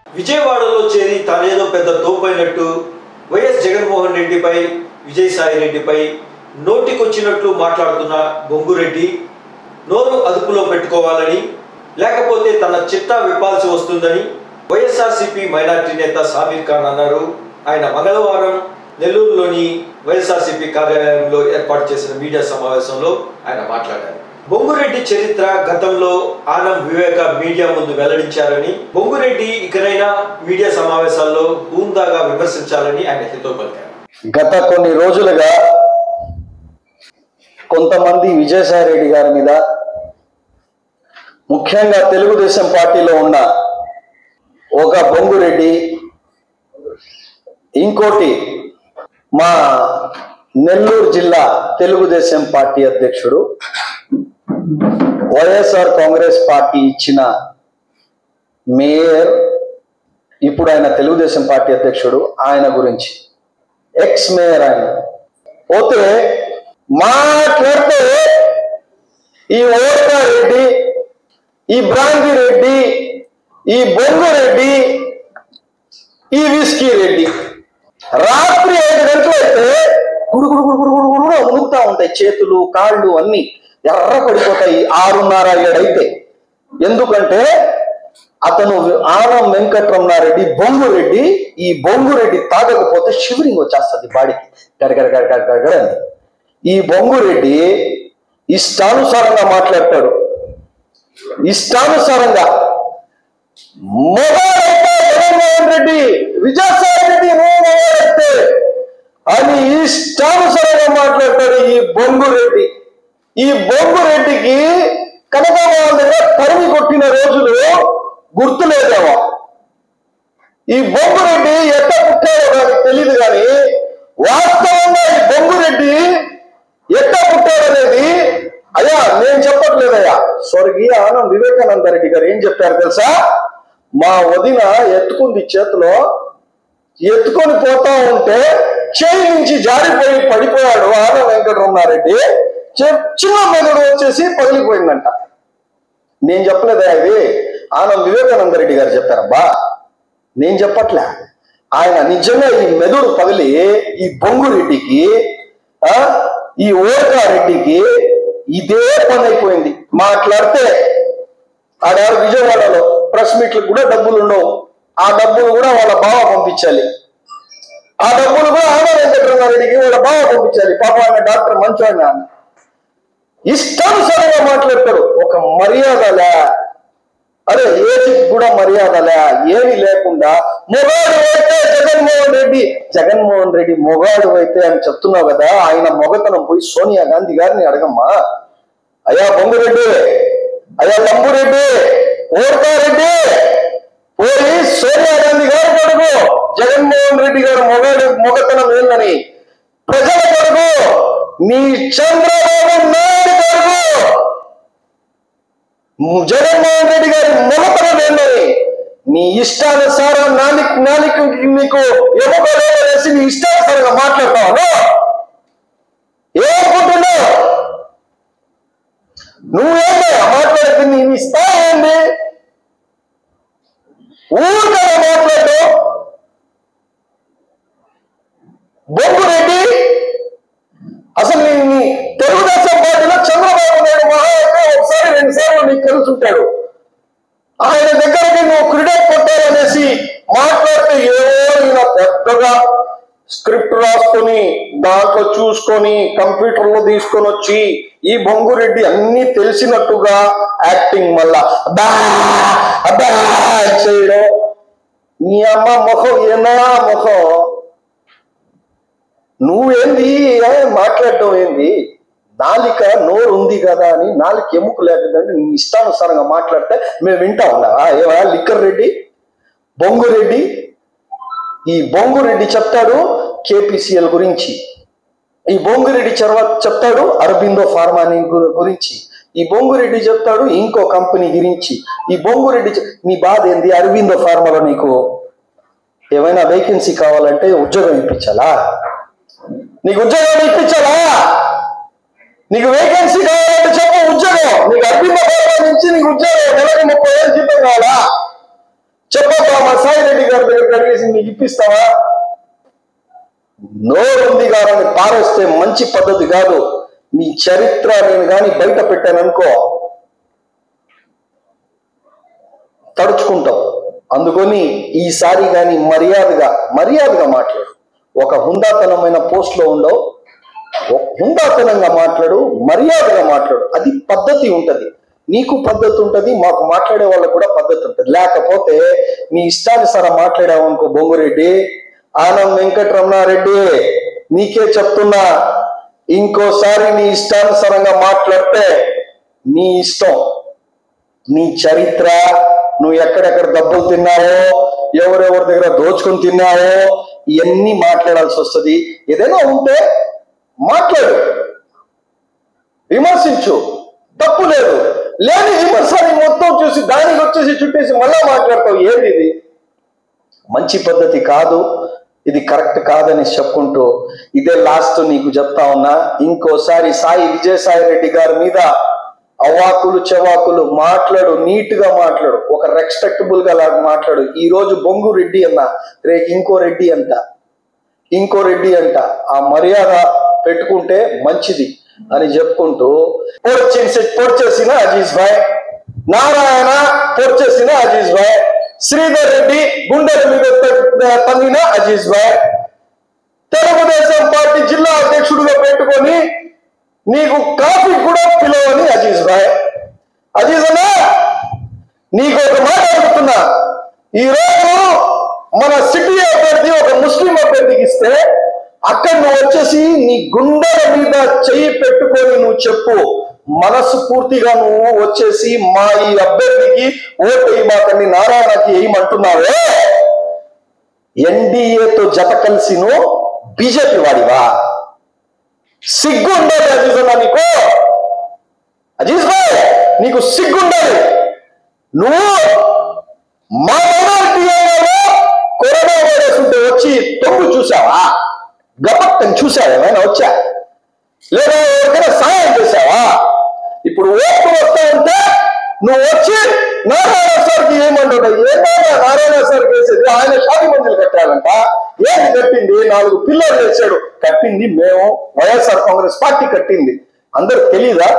విజయవాడలో చేరి తానేదో పెద్ద తోపైనట్టు వైఎస్ జగన్మోహన్ రెడ్డిపై విజయసాయి రెడ్డిపై నోటికొచ్చినట్లు మాట్లాడుతున్న బొంగురెడ్డి నోరు అదుపులో పెట్టుకోవాలని లేకపోతే తన చిట్టా విప్పాల్సి వస్తుందని వైఎస్ఆర్సీపీ మైనార్టీ నేత సామీర్ ఖాన్ అన్నారు ఆయన మంగళవారం నెల్లూరులోని వైఎస్ఆర్సీపీ కార్యాలయంలో ఏర్పాటు చేసిన మీడియా సమావేశంలో ఆయన మాట్లాడారు బొంగురెడ్డి చరిత్ర గతంలో ఆనం వివేక మీడియా ముందు వెల్లడించారని బొంగురెడ్డి ఇకనైనా మీడియా సమావేశాల్లో హూందాగా విమర్శించాలని ఆయన హితో పలికారు గత కొన్ని రోజులుగా కొంతమంది విజయసాయి రెడ్డి గారి మీద ముఖ్యంగా తెలుగుదేశం పార్టీలో ఉన్న ఒక బొంగురెడ్డి ఇంకోటి మా నెల్లూరు జిల్లా తెలుగుదేశం పార్టీ అధ్యక్షుడు వైఎస్ఆర్ కాంగ్రెస్ పార్టీ ఇచ్చిన మేయర్ ఇప్పుడు ఆయన తెలుగుదేశం పార్టీ అధ్యక్షుడు ఆయన గురించి ఎక్స్ మేయర్ ఆయన పోతే మాట్లాడితే ఈ ఓటా రెడ్డి ఈ బ్రాంతి రెడ్డి ఈ బొంగు రెడ్డి ఈ విస్కీ రెడ్డి రాత్రి ఐదు గంటలు అయితే గుడు గుడు గుడు గుడు గుడు గుడు ఉనుకుతా ఉంటాయి చేతులు కాళ్ళు అన్ని ఎర్ర పడిపోతాయి ఆరున్నర ఏడైతే ఎందుకంటే అతను ఆనం వెంకటరమణారెడ్డి బొంగురెడ్డి ఈ బొంగురెడ్డి తాగకపోతే షివరింగ్ వచ్చేస్తుంది బాడీకి గడగడ గడగడ గడగడ అని ఈ బొంగురెడ్డి ఇష్టానుసారంగా మాట్లాడతాడు ఇష్టానుసారంగా మొగాడైతే జగన్మోహన్ రెడ్డి విజయసాయి రెడ్డి నువ్వు మొగాడైతే అని ఇష్టానుసారంగా మాట్లాడతాడు ఈ బొంగురెడ్డి ఈ బొంగురెడ్డికి కనకామాల దగ్గర తరిమి కొట్టిన రోజులు గుర్తులేదేమో ఈ బొంగురెడ్డి ఎట్ట పుట్టాడో నాకు తెలియదు కానీ వాస్తవంగా ఈ బొంగురెడ్డి ఎట్ట పుట్టాడనేది అయ్యా నేను చెప్పట్లేదయ్యా స్వర్గీయ ఆనం వివేకానంద రెడ్డి గారు ఏం చెప్పారు తెలుసా మా వదిన ఎత్తుకుంది చేతిలో ఎత్తుకొని పోతా ఉంటే చేయి నుంచి జారిపోయి పడిపోయాడు ఆనం వెంకటరమణారెడ్డి చే- చిన్న మెదడు వచ్చేసి పగిలిపోయిందంట నేను చెప్పలేదా ఇది ఆనం వివేకానంద రెడ్డి గారు చెప్పారబ్బా నేను చెప్పట్లే ఆయన నిజంగా ఈ మెదడు పగిలి ఈ బొంగు రెడ్డికి ఆ ఈ ఓర్కా రెడ్డికి ఇదే పని అయిపోయింది మాట్లాడితే ఆడ విజయవాడలో ప్రెస్ మీట్లకు కూడా డబ్బులు ఉండవు ఆ డబ్బులు కూడా వాళ్ళ బావ పంపించాలి ఆ డబ్బులు కూడా ఆనంద వెంకటరమారెడ్డికి వాళ్ళ బావ పంపించాలి పాప ఆయన డాక్టర్ మంచోఆయన ఇష్టానుసారంగా మాట్లాడతాడు ఒక మర్యాదలే అరే ఏజికి కూడా మర్యాదలే ఏమీ లేకుండా మొగాడు అయితే జగన్మోహన్ రెడ్డి జగన్మోహన్ రెడ్డి మొగాడు అయితే అని చెప్తున్నావు కదా ఆయన మొగతనం పోయి సోనియా గాంధీ గారిని అడగమ్మా అయ్యా బొంగురెడ్డి అయ్యా లంబురెడ్డి ఓర్కారెడ్డి పోయి సోనియా గాంధీ గారు అడుగు జగన్మోహన్ రెడ్డి గారు మొగాడు మొగతనం ఏందని ప్రజల కొడుకు నీ చంద్రబాబు నాయుడు కొడుకు జగన్మోహన్ రెడ్డి గారి మొగతనం ఏందని నీ ఇష్టానుసారం నాలిక్ నాలిక నీకు ఎముకలేసి నీ ఇష్టానుసారంగా మాట్లాడతావు ఏమనుకుంటున్నావు నువ్వేంటి మాట్లాడితే నీ నీ స్థాయి ఏంది ఊరికే మాట్లాడు బొంగురెడ్డి అసలు నీ నీ తెలుగుదేశం పార్టీలో చంద్రబాబు నాయుడు మహా అయితే ఒకసారి రెండు సార్లు నీకు తెలుసుంటాడు ఆయన దగ్గరికి నువ్వు క్రికెట్ కొట్టాలనేసి మాట్లాడితే ఏదో ఇలా పెద్దగా స్క్రిప్ట్ రాసుకొని దాంట్లో చూసుకొని కంప్యూటర్ లో తీసుకొని వచ్చి ఈ బొంగురెడ్డి అన్ని తెలిసినట్టుగా యాక్టింగ్ మళ్ళా అబ్బా అబ్బా చేయడం నీ అమ్మ ముఖం ఏనా ముఖం నువ్వేంది ఏ మాట్లాడడం ఏంది నాలిక నోరు ఉంది కదా అని నాలిక ఎముక లేకదండి నీ ఇష్టానుసారంగా మాట్లాడితే మేము వింటా ఉన్నావా ఏవా లిక్కర్ రెడ్డి బొంగురెడ్డి ఈ బొంగురెడ్డి చెప్తాడు కేపీసీఎల్ గురించి ఈ బొంగురెడ్డి తర్వాత చెప్తాడు అరబిందో ఫార్మాని గు- గురించి ఈ బొంగురెడ్డి చెప్తాడు ఇంకో కంపెనీ గురించి ఈ బొంగురెడ్డి చెప్- నీ బాధ ఏంది అరబిందో ఫార్మాలో నీకు ఏమైనా వేకెన్సీ కావాలంటే ఉద్యోగం ఇప్పించాలా నీకు ఉద్యోగం ఇప్పించాలా నీకు వేకెన్సీ కావాలంటే చెప్పు ఉద్యోగం నీకు అరబిందో ఫార్మా నుంచి నీకు ఉద్యోగం నెలకు ముప్పై వేలు జీతం కావాలా చెప్పబ్బా మా సాయి వినిపిస్తావా నోరు ఉంది కాదని పారేస్తే మంచి పద్ధతి కాదు నీ చరిత్ర నేను కానీ బయట పెట్టాననుకో తడుచుకుంటావు అందుకొని ఈసారి కానీ మర్యాదగా మర్యాదగా మాట్లాడు ఒక హుందాతనమైన పోస్ట్ లో ఉండవు ఒక హుందాతనంగా మాట్లాడు మర్యాదగా మాట్లాడు అది పద్ధతి ఉంటది నీకు పద్ధతి ఉంటది మాకు మాట్లాడే వాళ్ళకు కూడా పద్ధతి ఉంటది లేకపోతే నీ ఇష్టానుసారం మాట్లాడావు అనుకో బొంగురెడ్డి ఆనంద్ వెంకటరమణారెడ్డి నీకే చెప్తున్నా ఇంకోసారి నీ ఇష్టానుసారంగా మాట్లాడితే నీ ఇష్టం నీ చరిత్ర నువ్వు ఎక్కడెక్కడ డబ్బులు తిన్నావో ఎవరెవరి దగ్గర దోచుకుని తిన్నావో ఇవన్నీ మాట్లాడాల్సి వస్తుంది ఏదైనా ఉంటే మాట్లాడు విమర్శించు తప్పు లేదు లేని విమర్శని మొత్తం చూసి దానికి వచ్చేసి చుట్టేసి మళ్ళా మాట్లాడతావు ఏంది ఇది మంచి పద్ధతి కాదు ఇది కరెక్ట్ కాదని చెప్పుకుంటూ ఇదే లాస్ట్ నీకు చెప్తా ఉన్నా ఇంకోసారి సాయి విజయసాయి రెడ్డి గారి మీద అవాకులు చెవాకులు మాట్లాడు నీట్ గా మాట్లాడు ఒక రెస్పెక్టబుల్ గా లాగా మాట్లాడు ఈ రోజు బొంగు రెడ్డి అన్న రేపు ఇంకో రెడ్డి అంట ఇంకో రెడ్డి అంట ఆ మర్యాద పెట్టుకుంటే మంచిది అని చెప్పుకుంటూ పొడిచేసి పొడిచేసిన అజీజ్ భాయ్ నారాయణ పొడిచేసిన అజీజ్ భాయ్ శ్రీధర్ రెడ్డి గుండెల మీద పె- తన్నిన అజీజ్ భాయ్ తెలుగుదేశం పార్టీ జిల్లా అధ్యక్షుడిగా పెట్టుకొని నీకు కాఫీ కూడా పిలవని అజీజ్ భాయ్ అజీజ్ అన్నా నీకు ఒక మాట అడుగుతున్నా ఈ రోజు మన సిటీ అభ్యర్థి ఒక ముస్లిం అభ్యర్థికి ఇస్తే అక్కడ నువ్వు వచ్చేసి నీ గుండెల మీద చెయ్యి పెట్టుకొని నువ్వు చెప్పు మనసు పూర్తిగా నువ్వు వచ్చేసి మా ఈ అభ్యర్థికి ఓటు వేయమాకండి నారాయణకి వేయమంటున్నావే ఎన్డీఏతో జత కలిసి నువ్వు బీజేపీ వాడివా సిగ్గు ఉండాలి అజీజ్ అన్న నీకు అజీజ్ భాయ్ నీకు సిగ్గు ఉండాలి నువ్వు మా మైనారిటీ ఏరియాలో కరోనా వైరస్ ఉంటే వచ్చి తొమ్ము చూసావా గపట్టని చూసావా ఏమైనా వచ్చా లేదా ఎవరికైనా సహాయం చేసావా ఇప్పుడు ఓట్లు వస్తా ఉంటే నువ్వు వచ్చి నారాయణ సార్కి ఏమంటాడు ఏమైనా నారాయణ సార్కి వేసేది ఆయన షాది మందులు కట్టాలంట ఏంటి కట్టింది నాలుగు పిల్లలు వేసాడు కట్టింది మేము వైఎస్ఆర్ కాంగ్రెస్ పార్టీ కట్టింది అందరికి తెలీదా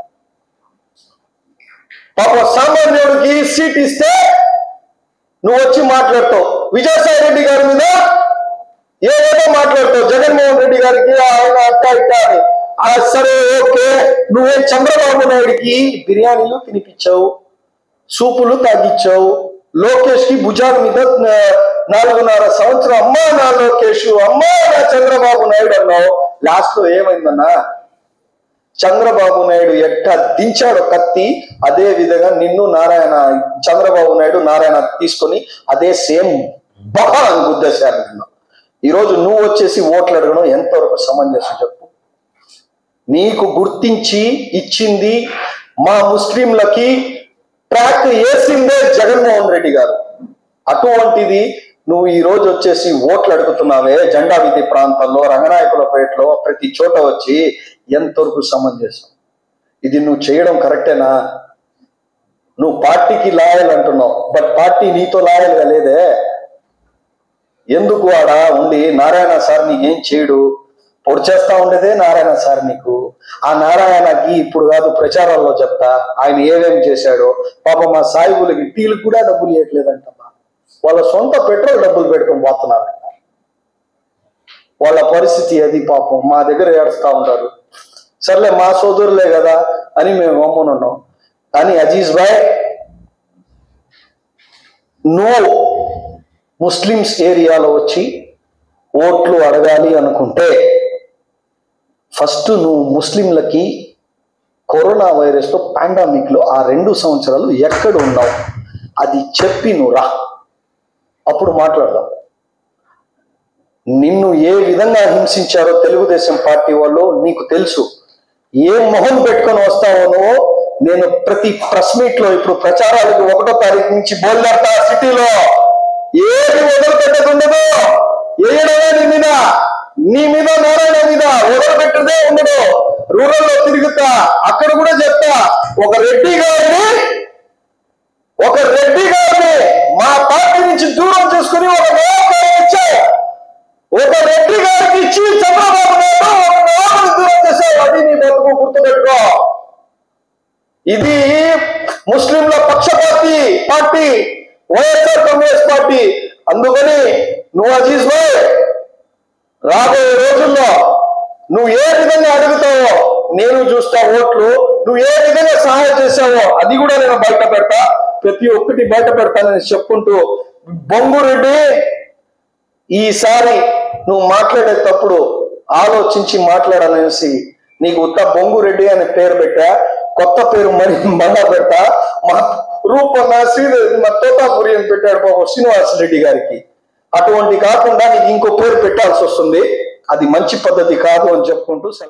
పాప సామాన్యుడికి సీట్ ఇస్తే నువ్వు వచ్చి మాట్లాడతావు విజయసాయి రెడ్డి గారి మీద ఏదేదో మాట్లాడతావు జగన్మోహన్ రెడ్డి గారికి ఆయన అట్ట ఇట్ట అని ఆ సరే ఓకే నువ్వే చంద్రబాబు నాయుడికి బిర్యానీలు తినిపించావు సూపులు తాగిచ్చావు లోకేష్ కి భుజాల మీద ఆ, నాలుగున్నర సంవత్సరం అమ్మా నా లోకేష్ అమ్మా నా చంద్రబాబు నాయుడు అన్నావు లాస్ట్ లో ఏమైందన్నా చంద్రబాబు నాయుడు ఎట్ట దించాడు కత్తి అదే విధంగా నిన్ను నారాయణ చంద్రబాబు నాయుడు నారాయణ తీసుకొని అదే సేమ్ బహా అని గుద్దేశారు నిన్ను ఈరోజు నువ్వు వచ్చేసి ఓట్లు అడగడం ఎంతవరకు సమంజసం చెప్పు నీకు గుర్తించి ఇచ్చింది మా ముస్లింలకి ట్రాక్ వేసిందే జగన్మోహన్ రెడ్డి గారు అటువంటిది నువ్వు ఈ రోజు వచ్చేసి ఓట్లు అడుగుతున్నావే జెండా వీధి ప్రాంతాల్లో రంగనాయకులపేటలో ప్రతి చోట వచ్చి ఎంతవరకు సమంజసం ఇది నువ్వు చేయడం కరెక్టేనా నువ్వు పార్టీకి లాయల్ అంటున్నావు బట్ పార్టీ నీతో లాయల్గా లేదే ఎందుకు ఆడ ఉండి నారాయణ సార్ నీకేం చేయడు పొడి చేస్తా ఉండేదే నారాయణ సార్ నీకు ఆ నారాయణకి ఇప్పుడు కాదు ప్రచారాల్లో చెప్తా ఆయన ఏమేం చేశాడో పాప మా సాయిబులకి టీలకు కూడా డబ్బులు ఇవ్వట్లేదంటమ్మా వాళ్ళ సొంత పెట్రోల్ డబ్బులు పెట్టుకొని పోతున్నారంట వాళ్ళ పరిస్థితి అది పాపం మా దగ్గర ఏడుస్తా ఉంటారు సర్లే మా సోదరులే కదా అని మేము గమ్మునున్నాం కానీ అజీజ్ భాయ్ నువ్వు ముస్లిమ్స్ ఏరియాలో వచ్చి ఓట్లు అడగాలి అనుకుంటే ఫస్ట్ నువ్వు ముస్లింలకి కరోనా వైరస్ లో పాండమిక్ లో ఆ రెండు సంవత్సరాలు ఎక్కడ ఉన్నావు అది చెప్పి నువ్వు రా అప్పుడు మాట్లాడదాం నిన్ను ఏ విధంగా హింసించారో తెలుగుదేశం పార్టీ వాళ్ళు నీకు తెలుసు ఏ మొహం పెట్టుకొని వస్తావో నువ్వు నేను ప్రతి ప్రెస్ మీట్ లో ఇప్పుడు ప్రచారాలకు ఒకటో తారీఖు నుంచి బోల్దార్తా సిటీలో ఏది వదిలిపెట్టదు ఉండదు ఏడవే నీ మీద నీ మీద నారాయణ మీద వదిలిపెట్టదే ఉండదు రూరల్ లో తిరుగుతా అక్కడ కూడా చెప్తా ఒక రెడ్డి గారిని ఒక రెడ్డి గారిని మా పార్టీ నుంచి దూరం చేసుకుని ఒక వ్యవసాయం ఇచ్చా ఒక రెడ్డి గారికి ఇచ్చి చంద్రబాబు నాయుడు ఒక నాలుగు దూరం చేశావు అది నీ బతుకు గుర్తుపెట్టుకో ఇది ముస్లింల పక్షపాతి పార్టీ వైఎస్ఆర్ కాంగ్రెస్ పార్టీ అందుకని నువ్వు అజీజ్ భాయ్ రాబోయే రోజుల్లో నువ్వు ఏ విధంగా అడుగుతావో నేను చూస్తా ఓట్లు నువ్వు ఏ విధంగా సహాయం చేసావో అది కూడా నేను బయట పెడతా ప్రతి ఒక్కటి బయట పెడతానని చెప్పుకుంటూ బొంగురెడ్డి ఈసారి నువ్వు మాట్లాడేటప్పుడు ఆలోచించి మాట్లాడాలనేసి నీకు ఉత్త బొంగురెడ్డి అనే పేరు పెట్టా కొత్త పేరు మరి మళ్ళా పెడతా మా రూపన్న శ్రీదేవి మా తోతాపురి అని పెట్టాడు బాబు శ్రీనివాస్ రెడ్డి గారికి అటువంటి కాకుండా నీకు ఇంకో పేరు పెట్టాల్సి వస్తుంది అది మంచి పద్ధతి కాదు అని చెప్పుకుంటూ సెలవు.